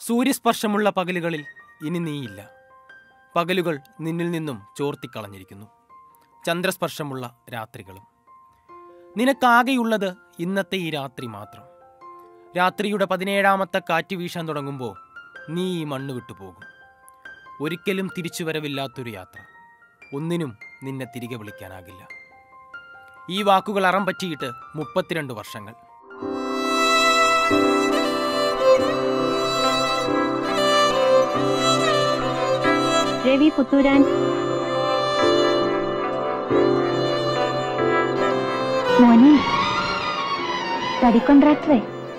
സൂര്യസ്പർശമുള്ള പകലുകളിൽ ഇനി നീയില്ല പകലുകൾ നിന്നിൽ നിന്നും ചോർത്തിക്കളഞ്ഞിരിക്കുന്നു ചന്ദ്രസ്പർശമുള്ള രാത്രികളും നിനക്കാകെയുള്ളത് ഇന്നത്തെ ഈ രാത്രി മാത്രം രാത്രിയുടെ പതിനേഴാമത്തെ കാറ്റ് വീശാൻ തുടങ്ങുമ്പോൾ നീ ഈ മണ്ണ് വിട്ടുപോകും ഒരിക്കലും തിരിച്ചുവരവില്ലാത്തൊരു യാത്ര ഒന്നിനും നിന്നെ തിരികെ വിളിക്കാനാകില്ല ഈ വാക്കുകൾ അറം പറ്റിയിട്ട് മുപ്പത്തിരണ്ട് വർഷങ്ങൾ രവി പുത്തൂരാൻ മോനെ സ്റ്റഡി കോൺട്രാക്ടറെ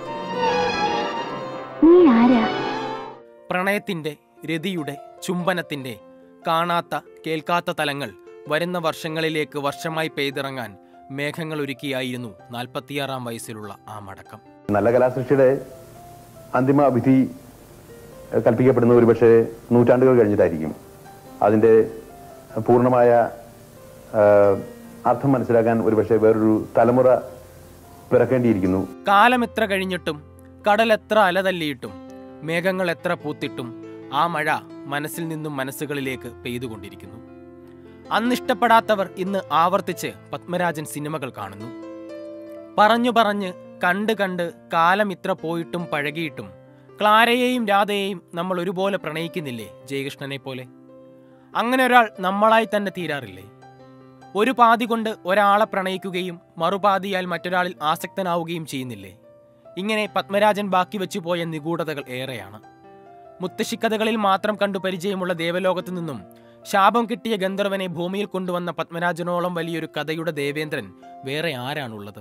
നീ ആരാ പ്രണയത്തിന്റെ രതിയുടെ ചുംബനത്തിന്റെ കാണാത്ത കേൾക്കാത്ത തലങ്ങൾ വരുന്ന വർഷങ്ങളിലേക്ക് വർഷമായി പെയ്തിറങ്ങാൻ മേഘങ്ങൾ ഒരുക്കിയായിരുന്നു നാൽപ്പത്തിയാറാം വയസ്സിലുള്ള ആ മടക്കം നല്ല കലാസൃഷ്ടിയുടെ അന്തിമ വിധി ഏഹ്, കൽപ്പിക്കപ്പെടുന്ന ഒരുപക്ഷെ നൂറ്റാണ്ടുകൾ കഴിഞ്ഞിട്ടായിരിക്കും അതിൻ്റെ പൂർണ്ണമായ ഏഹ്, അർത്ഥം മനസ്സിലാക്കാൻ ഒരുപക്ഷെ വേറൊരു തലമുറ പിറക്കേണ്ടിയിരിക്കുന്നു കാലം എത്ര കഴിഞ്ഞിട്ടും കടൽ എത്ര അലതല്ലിയിട്ടും മേഘങ്ങൾ എത്ര പൂത്തിട്ടും ആ മഴ മനസ്സിൽ നിന്നും മനസ്സുകളിലേക്ക് പെയ്തുകൊണ്ടിരിക്കുന്നു അന്നിഷ്ടപ്പെടാത്തവർ ഇന്ന് ആവർത്തിച്ച് പത്മരാജൻ സിനിമകൾ കാണുന്നു പറഞ്ഞു പറഞ്ഞ് കണ്ട് കണ്ട് കാലം ഇത്ര പോയിട്ടും പഴകിയിട്ടും ക്ലാരയെയും രാധയെയും നമ്മൾ ഒരുപോലെ പ്രണയിക്കുന്നില്ലേ ജയകൃഷ്ണനെ പോലെ അങ്ങനെ ഒരാൾ നമ്മളായി തന്നെ തീരാറില്ലേ ഒരു പാതി കൊണ്ട് ഒരാളെ പ്രണയിക്കുകയും മറുപാതിയാൽ മറ്റൊരാളിൽ ആസക്തനാവുകയും ചെയ്യുന്നില്ലേ ഇങ്ങനെ പത്മരാജൻ ബാക്കി വെച്ചു പോയ നിഗൂഢതകൾ ഏറെയാണ് മുത്തശ്ശിക്കഥകളിൽ മാത്രം കണ്ടു പരിചയമുള്ള ദേവലോകത്തു നിന്നും ശാപം കിട്ടിയ ഗന്ധർവനെ ഭൂമിയിൽ കൊണ്ടുവന്ന പത്മരാജനോളം വലിയൊരു കഥയുടെ ദേവേന്ദ്രൻ വേറെ ആരാണുള്ളത്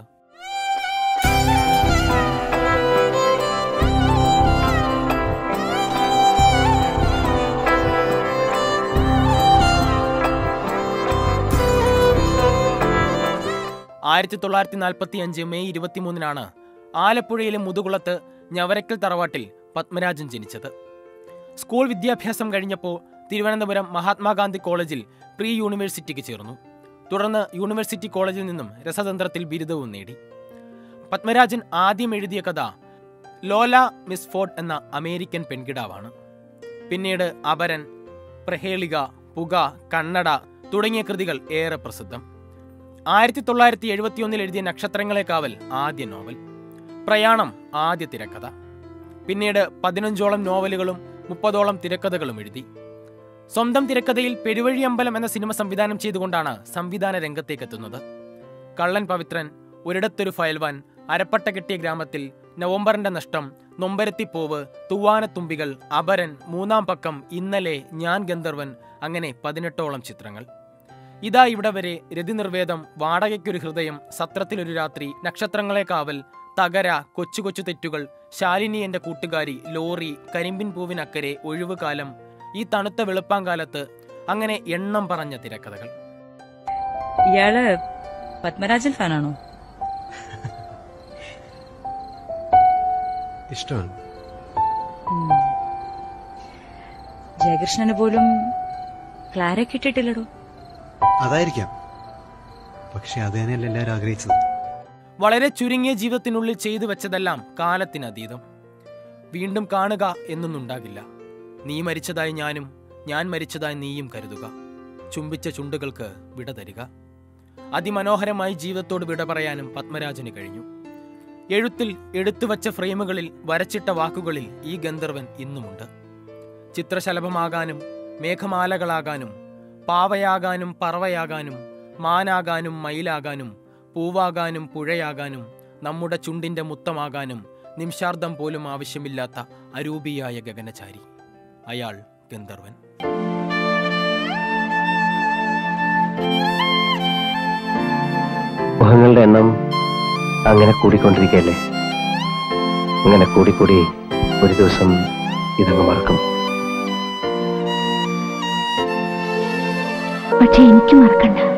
ആയിരത്തി തൊള്ളായിരത്തി നാൽപ്പത്തി അഞ്ച് മെയ് ഇരുപത്തിമൂന്നിനാണ് ആലപ്പുഴയിലെ മുതുകുളത്ത് ഞവരക്കൽ തറവാട്ടിൽ പത്മരാജൻ ജനിച്ചത് സ്കൂൾ വിദ്യാഭ്യാസം കഴിഞ്ഞപ്പോൾ തിരുവനന്തപുരം മഹാത്മാഗാന്ധി കോളേജിൽ പ്രീ യൂണിവേഴ്സിറ്റിക്ക് ചേർന്നു തുടർന്ന് യൂണിവേഴ്സിറ്റി കോളേജിൽ നിന്നും രസതന്ത്രത്തിൽ ബിരുദവും നേടി പത്മരാജൻ ആദ്യം എഴുതിയ കഥ ലോല മിസ് ഫോർഡ് എന്ന അമേരിക്കൻ പെൺകിടാവാണ് പിന്നീട് അപരൻ പ്രഹേളിക പുക കണ്ണട തുടങ്ങിയ കൃതികൾ ഏറെ പ്രസിദ്ധം ആയിരത്തി തൊള്ളായിരത്തി എഴുപത്തിയൊന്നിൽ എഴുതിയ നക്ഷത്രങ്ങളെ കാവൽ ആദ്യ നോവൽ പ്രയാണം ആദ്യ തിരക്കഥ പിന്നീട് പതിനഞ്ചോളം നോവലുകളും മുപ്പതോളം തിരക്കഥകളും എഴുതി സ്വന്തം തിരക്കഥയിൽ പെരുവഴിയമ്പലം എന്ന സിനിമ സംവിധാനം ചെയ്തുകൊണ്ടാണ് സംവിധാന രംഗത്തേക്ക് എത്തുന്നത് കള്ളൻ പവിത്രൻ ഒരിടത്തൊരു ഫയൽവാൻ അരപ്പട്ട കെട്ടിയ ഗ്രാമത്തിൽ നവംബറിന്റെ നഷ്ടം നൊമ്പരത്തിപ്പൂവ് തൂവാനത്തുമ്പികൾ അപരൻ മൂന്നാം പക്കം ഇന്നലെ ഞാൻ ഗന്ധർവൻ അങ്ങനെ പതിനെട്ടോളം ചിത്രങ്ങൾ ഇതാ ഇവിടെ വരെ രതിനിർവേദം വാടകയ്ക്കൊരു ഹൃദയം സത്രത്തിലൊരു രാത്രി നക്ഷത്രങ്ങളെ കാവൽ തകര കൊച്ചു കൊച്ചു തെറ്റുകൾ ശാലിനി എന്റെ കൂട്ടുകാരി ലോറി കരിമ്പിൻ പൂവിനക്കരെ ഒഴിവുകാലം ഈ തണുത്ത വെളുപ്പാങ്കാലത്ത് അങ്ങനെ എണ്ണം പറഞ്ഞ തിരക്കഥകൾ ഇയാള് പത്മരാജൻ ഫാനാണോ ഇഷ്ടമാണ് ജയകൃഷ്ണന് പോലും ക്ലാര കിട്ടിയിട്ടില്ലടോ അതായിരിക്കാം പക്ഷെ അത് തന്നെയല്ല എല്ലാവരും ആഗ്രഹിച്ചത് വളരെ ചുരുങ്ങിയ ജീവിതത്തിനുള്ളിൽ ചെയ്തു വെച്ചതെല്ലാം കാലത്തിനതീതം വീണ്ടും കാണുക എന്നൊന്നുണ്ടാകില്ല നീ മരിച്ചതായി ഞാനും ഞാൻ മരിച്ചതായി നീയും കരുതുക ചുംബിച്ച ചുണ്ടുകൾക്ക് വിട തരിക അതിമനോഹരമായി ജീവിതത്തോട് വിട പറയാനും പത്മരാജന് കഴിഞ്ഞു എഴുത്തിൽ എടുത്തുവച്ച ഫ്രെയിമുകളിൽ വരച്ചിട്ട വാക്കുകളിൽ ഈ ഗന്ധർവൻ ഇന്നുമുണ്ട് ചിത്രശലഭമാകാനും മേഘമാലകളാകാനും പാവയാകാനും പറവയാകാനും മാനാകാനും മയിലാകാനും പൂവാകാനും പുഴയാകാനും നമ്മുടെ ചുണ്ടിന്റെ മുത്തമാകാനും നിമിഷാർദ്ധം പോലും ആവശ്യമില്ലാത്ത അരൂപിയായ ഗഗനചാരി അയാൾ ഗന്ധർവൻ മുഖങ്ങളുടെ എണ്ണം അങ്ങനെ കൂടിക്കൊണ്ടിരിക്കുകയല്ലേ അങ്ങനെ കൂടിക്കൂടി ഒരു ദിവസം ഇതങ്ങ് മറക്കും പക്ഷെ എനിക്ക് മറക്കണ്ട